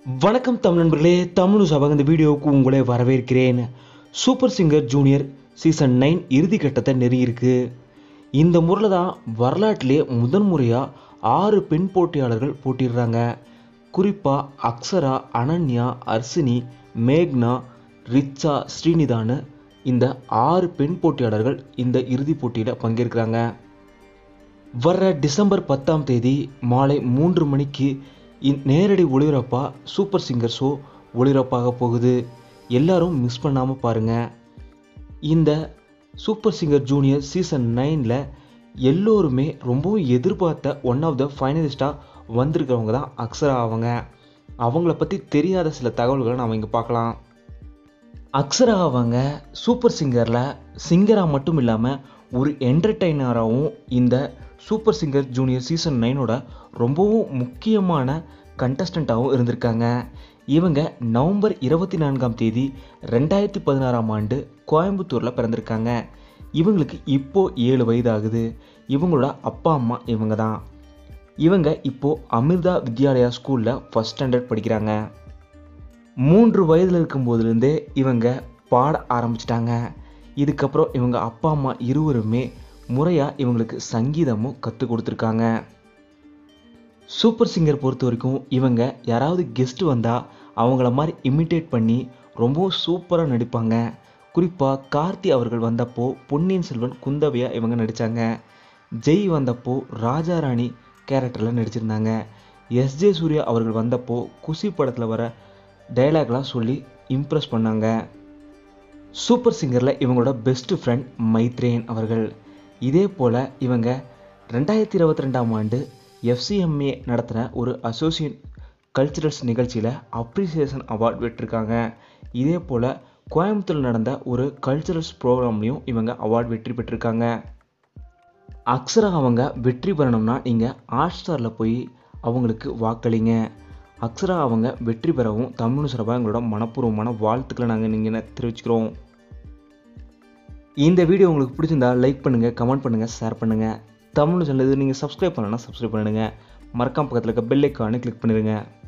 வணக்கம் தமிழ் நண்பர்களே தமிழ் சபாக இந்த வீடியோவுக்கு உங்களை வரவேற்கிறேன் super singer junior season nine இறுதி கட்டத்தை நெருங்கியிருக்கு இந்த முறையில் தான் வரலாற்றிலே முதன் முறையாக ஆறு பெண் போட்டியாளர்கள் போட்டிடுறாங்க குறிப்பாக அக்ஷரா அனன்யா அர்சினி மேக்னா ரிச்சா ஸ்ரீனிதான்னு இந்த ஆறு பெண் போட்டியாளர்கள் இந்த இறுதிப் போட்டியில் பங்கேற்கிறாங்க வர்ற டிசம்பர் பத்தாம் தேதி மாலை மூன்று மணிக்கு இந்- நேரடி ஒளிபரப்பாக சூப்பர் சிங்கர் ஷோ ஒளிபரப்பாக போகுது எல்லாரும் மிஸ் பண்ணாமல் பாருங்கள் இந்த சூப்பர் சிங்கர் ஜூனியர் சீசன் நைனில் எல்லோருமே ரொம்பவும் எதிர்பார்த்த ஒன் ஆஃப் த ஃபைனலிஸ்ட்டாக வந்திருக்கிறவங்க தான் அக்ஷரா அவங்க அவங்கள பற்றி தெரியாத சில தகவல்களை நாம் இங்கே பார்க்கலாம் அக்ஷரா அவங்க சூப்பர் சிங்கரில் சிங்கராக மட்டும் இல்லாமல் ஒரு என்டர்டெய்னராகவும் இந்த சூப்பர் சிங்கர் ஜூனியர் சீசன் நைனோட ரொம்பவும் முக்கியமான கண்டஸ்டண்ட்டாகவும் இருந்திருக்காங்க இவங்க நவம்பர் இருபத்தி நான்காம் தேதி ரெண்டாயிரத்தி பதினாறாம் ஆண்டு கோயம்புத்தூரில் பிறந்திருக்காங்க இவங்களுக்கு இப்போ ஏழு வயது ஆகுது இவங்களோட அப்பா அம்மா இவங்க தான் இவங்க இப்போ அமிர்தா வித்யாலயா ஸ்கூலில் ஃபஸ்ட் ஸ்டாண்டர்ட் படிக்கிறாங்க மூன்று வயதில் இருக்கும்போதுலேருந்தே இவங்க பாட ஆரம்பிச்சிட்டாங்க இதுக்கப்புறம் இவங்க அப்பா அம்மா இருவருமே முறையாக இவங்களுக்கு சங்கீதமும் கற்றுக் கொடுத்துருக்காங்க சூப்பர் சிங்கர் பொறுத்த வரைக்கும் இவங்க யாராவது கெஸ்ட் வந்தால் அவங்கள மாதிரி இமிட்டேட் பண்ணி ரொம்பவும் சூப்பராக நடிப்பாங்க குறிப்பாக கார்த்தி அவர்கள் வந்தப்போ பொன்னியின் செல்வன் குந்தவையா இவங்க நடித்தாங்க ஜெய் வந்தப்போ ராஜாராணி கேரக்டரில் நடிச்சிருந்தாங்க எஸ்ஜே சூர்யா அவர்கள் வந்தப்போ குஷி படத்தில் வர டயலாக்லாம் சொல்லி இம்ப்ரெஸ் பண்ணாங்க சூப்பர் சிங்கரில் இவங்களோட பெஸ்ட் ஃப்ரெண்ட் மைத்ரேயன் அவர்கள் இதே போல் இவங்க ரெண்டாயிரத்தி இருபத்தி ரெண்டாம் ஆண்டு எஃப்சிஎம்ஏ நடத்தின ஒரு அசோசியேட் கல்ச்சுரல்ஸ் நிகழ்ச்சியில் அப்ரிசியேஷன் அவார்ட் பெற்றிருக்காங்க இதே போல் கோயம்புத்தூரில் நடந்த ஒரு கல்ச்சுரல்ஸ் ப்ரோக்ராம்லேயும் இவங்க அவார்ட் வெற்றி பெற்றிருக்காங்க அக்ஷரா அவங்க வெற்றி பெறணும்னா நீங்கள் ஹாட்ஸ்டாரில் போய் அவங்களுக்கு வாக்களிங்க அக்ஷரா அவங்க வெற்றி பெறவும் தமிழ் சிறப்பாக எங்களோட மனப்பூர்வமான வாழ்த்துக்களை நாங்கள் நீங்கள் தெரிவிச்சுக்கிறோம் இந்த வீடியோ உங்களுக்கு பிடிச்சிருந்தா லைக் பண்ணுங்கள் கமெண்ட் பண்ணுங்கள் ஷேர் பண்ணுங்கள் தமிழ் சேனல் இது நீங்கள் சப்ஸ்கிரைப் பண்ணலன்னா சப்ஸ்கிரைப் பண்ணிடுங்க மறக்காம பக்கத்தில் இருக்க பெல் ஐக்கானை கிளிக் பண்ணிடுங்க